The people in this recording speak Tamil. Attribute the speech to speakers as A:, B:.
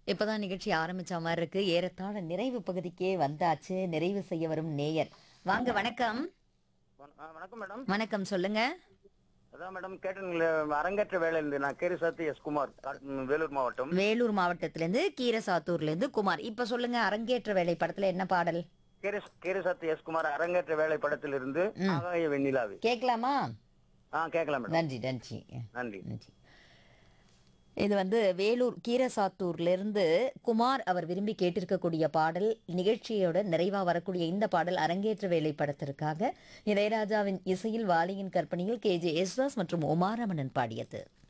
A: இப்பதான் நிகழ்ச்சி ஆரம்பிச்ச மாதிரி இருக்கு ஏறத்தாழ நிறைவு பகுதிக்கே வந்தாச்சு நிறைவு செய்ய வரும் நேயர் வாங்க வணக்கம்
B: வண- ஆ, வணக்கம் மேடம்
A: வணக்கம் சொல்லுங்க
B: அதான் மேடம் கேட்டீங்களே அரங்கேற்ற வேலை இருந்து நான் கேரிசாத்தி எஸ் குமார் ம், வேலூர் மாவட்டம்
A: வேலூர் மாவட்டத்திலேருந்து கீரசாத்தூர்ல இருந்து குமார் இப்ப சொல்லுங்க அரங்கேற்ற வேலை படத்துல என்ன பாடல்
B: கேரிஸ் கேரிசாத்தி எஸ் குமார் அரங்கேற்ற வேலை படத்திலிருந்து ஆகாய வெண்ணிலாவி
A: கேட்கலாமா
B: ஆ கேட்கலாம் மேடம்
A: நன்றி நன்றி
B: நன்றி
A: நன்றி இது வந்து வேலூர் கீரசாத்தூர்லேருந்து குமார் அவர் விரும்பி கேட்டிருக்கக்கூடிய பாடல் நிகழ்ச்சியோட நிறைவா வரக்கூடிய இந்த பாடல் அரங்கேற்ற வேலை படத்திற்காக இளையராஜாவின் இசையில் வாலியின் கற்பனையில் கே ஜே யேசுதாஸ் மற்றும் உமாரமணன் பாடியது